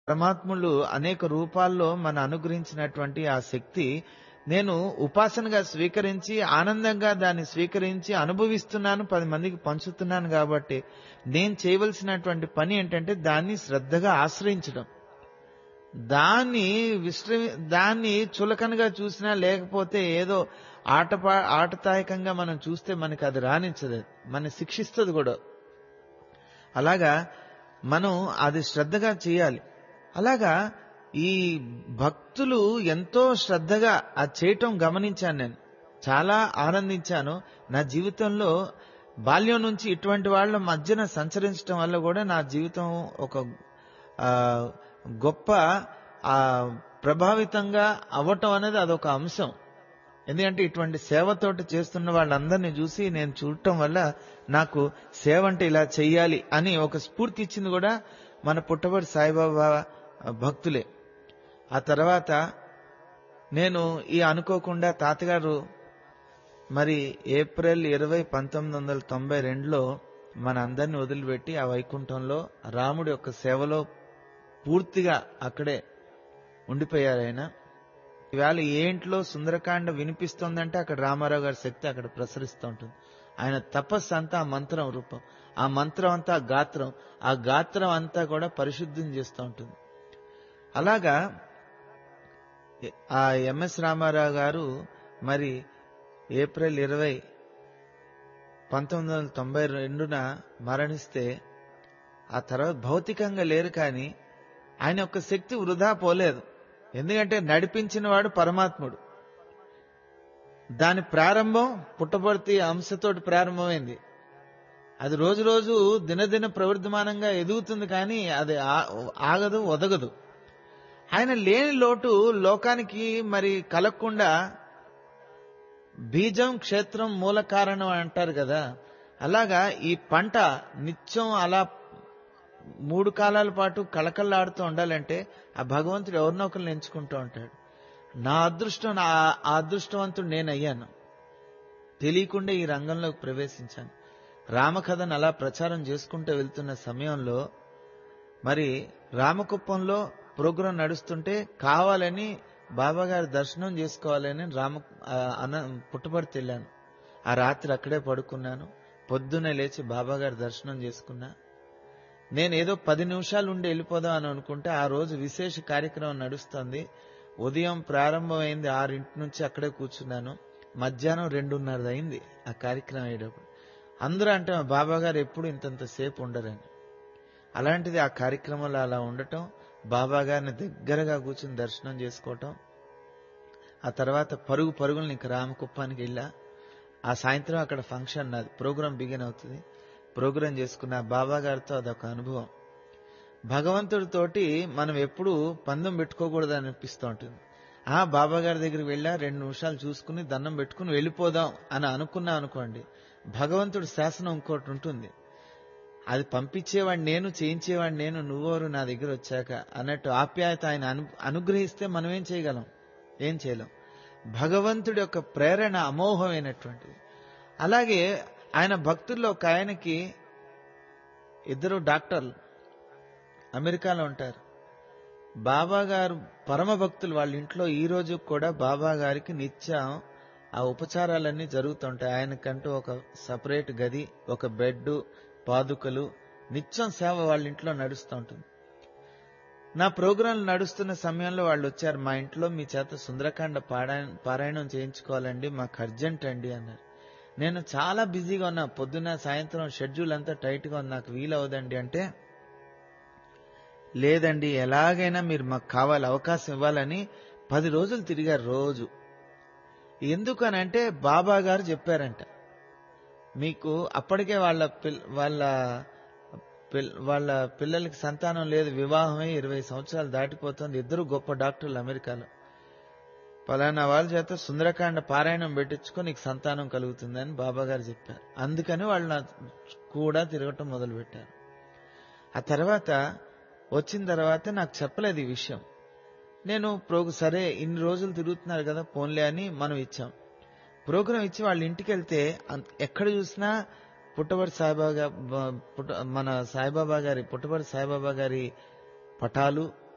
పరమాత్ములు అనేక రూపాల్లో మన అనుగ్రహించినటువంటి ఆ శక్తి నేను ఉపాసనగా స్వీకరించి ఆనందంగా దాన్ని స్వీకరించి అనుభవిస్తున్నాను పది మందికి పంచుతున్నాను కాబట్టి నేను చేయవలసినటువంటి పని ఏంటంటే దాన్ని శ్రద్ధగా ఆశ్రయించడం దాన్ని విశ్ర దాన్ని చులకనగా చూసినా లేకపోతే ఏదో ఆటపా ఆటతాయకంగా మనం చూస్తే మనకి అది రాణించదు మన శిక్షిస్తుంది కూడా అలాగా మనం అది శ్రద్ధగా చేయాలి అలాగా ఈ భక్తులు ఎంతో శ్రద్ధగా అది చేయటం గమనించాను నేను చాలా ఆనందించాను నా జీవితంలో బాల్యం నుంచి ఇటువంటి వాళ్ళ మధ్యన సంచరించడం వల్ల కూడా నా జీవితం ఒక ఆ, గొప్ప ఆ, ప్రభావితంగా అవ్వటం అనేది అదొక అంశం ఎందుకంటే ఇటువంటి సేవతోటి చేస్తున్న వాళ్ళందరినీ చూసి నేను చూడటం వల్ల నాకు సేవ అంటే ఇలా చెయ్యాలి అని ఒక స్ఫూర్తి ఇచ్చింది కూడా మన పుట్టబడి సాయిబాబా భక్తులే ఆ తర్వాత నేను ఈ అనుకోకుండా తాతగారు మరి ఏప్రిల్ ఇరవై పంతొమ్మిది వందల తొంభై రెండులో మన అందరిని వదిలిపెట్టి ఆ వైకుంఠంలో రాముడి యొక్క సేవలో పూర్తిగా అక్కడే ఉండిపోయారు ఆయన ఇవాళ ఏ ఇంట్లో సుందరకాండ వినిపిస్తోందంటే అక్కడ రామారావు గారి శక్తి అక్కడ ప్రసరిస్తూ ఉంటుంది ఆయన తపస్సు అంతా ఆ మంత్రం రూపం ఆ మంత్రం అంతా ఆ గాత్రం ఆ గాత్రం అంతా కూడా పరిశుద్ధం చేస్తూ ఉంటుంది అలాగా ఆ ఎంఎస్ రామారావు గారు మరి ఏప్రిల్ ఇరవై పంతొమ్మిది వందల తొంభై రెండున మరణిస్తే ఆ తర్వాత భౌతికంగా లేరు కానీ ఆయన యొక్క శక్తి వృధా పోలేదు ఎందుకంటే నడిపించిన వాడు పరమాత్ముడు దాని ప్రారంభం పుట్టపర్తి అంశతోటి ప్రారంభమైంది అది రోజు రోజు దినదిన ప్రవర్ధమానంగా ఎదుగుతుంది కానీ అది ఆ- ఆగదు ఒదగదు ఆయన లేని లోటు లోకానికి మరి కలగకుండా బీజం క్షేత్రం మూల కారణం అంటారు కదా అలాగా ఈ పంట నిత్యం అలా మూడు కాలాల పాటు కళకళలాడుతూ ఉండాలంటే ఆ భగవంతుడు ఎవరినో ఒకరిని ఎంచుకుంటూ ఉంటాడు నా అదృష్టం నా ఆ అదృష్టవంతుడు నేను అయ్యాను తెలియకుండా ఈ రంగంలోకి ప్రవేశించాను రామకథను అలా ప్రచారం చేసుకుంటూ వెళ్తున్న సమయంలో మరి రామకుప్పంలో ప్రోగ్రాం నడుస్తుంటే కావాలని బాబా గారి దర్శనం చేసుకోవాలని రామ ఆ, అన్న పుట్టపర్తి వెళ్ళాను ఆ రాత్రి అక్కడే పడుకున్నాను పొద్దున్నే లేచి బాబా గారి దర్శనం చేసుకున్నా నేను ఏదో పది నిమిషాలు ఉండి వెళ్ళిపోదాం అని అనుకుంటే ఆ రోజు విశేష కార్యక్రమం నడుస్తుంది ఉదయం ప్రారంభమైంది ఆరింటి నుంచి అక్కడే కూర్చున్నాను మధ్యాహ్నం రెండున్నర అయింది ఆ కార్యక్రమం అయ్యేటప్పుడు అందరూ అంటే మా బాబా గారు ఎప్పుడు ఇంతంత సేపు ఉండరని అలాంటిది ఆ కార్యక్రమంలో అలా ఉండటం బాబా గారిని దగ్గరగా కూర్చుని దర్శనం చేసుకోవటం ఆ తర్వాత పరుగు పరుగులు ఇంక రామకుప్పానికి వెళ్ళా ఆ సాయంత్రం అక్కడ ఫంక్షన్ నాది ప్రోగ్రాం బిగిన్ అవుతుంది ప్రోగ్రాం చేసుకున్న బాబా గారితో అదొక అనుభవం భగవంతుడితోటి మనం ఎప్పుడు పందెం పెట్టుకోకూడదు అనిపిస్తూ ఉంటుంది ఆ బాబా గారి దగ్గరికి వెళ్ళా రెండు నిమిషాలు చూసుకుని దండం పెట్టుకుని వెళ్ళిపోదాం అని అనుకున్నా అనుకోండి భగవంతుడి శాసనం ఇంకోటి ఉంటుంది అది పంపించేవాడు నేను చేయించేవాడు నేను నువ్వెవరు నా దగ్గర వచ్చాక అన్నట్టు ఆప్యాయత ఆయన అను అనుగ్రహిస్తే మనం ఏం చేయగలం ఏం చేయలేం భగవంతుడి యొక్క ప్రేరణ అమోఘమైనటువంటిది అలాగే ఆయన భక్తుల్లో ఒక ఆయనకి ఇద్దరు డాక్టర్లు అమెరికాలో ఉంటారు బాబా గారు పరమ భక్తులు వాళ్ళ ఇంట్లో ఈ రోజు కూడా బాబా గారికి నిత్యం ఆ ఉపచారాలన్నీ జరుగుతుంటాయి ఆయనకంటూ ఒక సపరేట్ గది ఒక బెడ్ పాదుకలు నిత్యం సేవ వాళ్ళ ఇంట్లో నడుస్తూ ఉంటుంది నా ప్రోగ్రాంలు నడుస్తున్న సమయంలో వాళ్ళు వచ్చారు మా ఇంట్లో మీ చేత సుందరకాండ పారాయణ పారాయణం చేయించుకోవాలండి మాకు అర్జెంట్ అండి అన్నారు నేను చాలా బిజీగా ఉన్నా పొద్దున్న సాయంత్రం షెడ్యూల్ అంతా టైట్ గా ఉంది నాకు వీలవదండి అంటే లేదండి ఎలాగైనా మీరు మాకు కావాలి అవకాశం ఇవ్వాలని పది రోజులు తిరిగారు రోజు ఎందుకనంటే బాబా గారు చెప్పారంట మీకు అప్పటికే వాళ్ళ పిల్ వాళ్ళ పిల్ వాళ్ళ పిల్లలకి సంతానం లేదు వివాహమై ఇరవై సంవత్సరాలు దాటిపోతుంది ఇద్దరు గొప్ప డాక్టర్లు అమెరికాలో పలానా వాళ్ళ చేత సుందరకాండ పారాయణం పెట్టించుకో నీకు సంతానం కలుగుతుందని బాబా గారు చెప్పారు అందుకని వాళ్ళు నా కూడా తిరగటం మొదలు పెట్టారు ఆ తర్వాత వచ్చిన తర్వాత నాకు చెప్పలేదు ఈ విషయం నేను ప్రోగు సరే ఇన్ని రోజులు తిరుగుతున్నారు కదా పోన్లే అని మనం ఇచ్చాం ప్రోగ్రాం ఇచ్చి వాళ్ళ ఇంటికి వెళ్తే అంత- ఎక్కడ చూసినా పుట్టబడి సాయిబాబా గా- బ- పుట్ట- మన సాయిబాబా గారి పుట్టబడి సాయిబాబా గారి పటాలు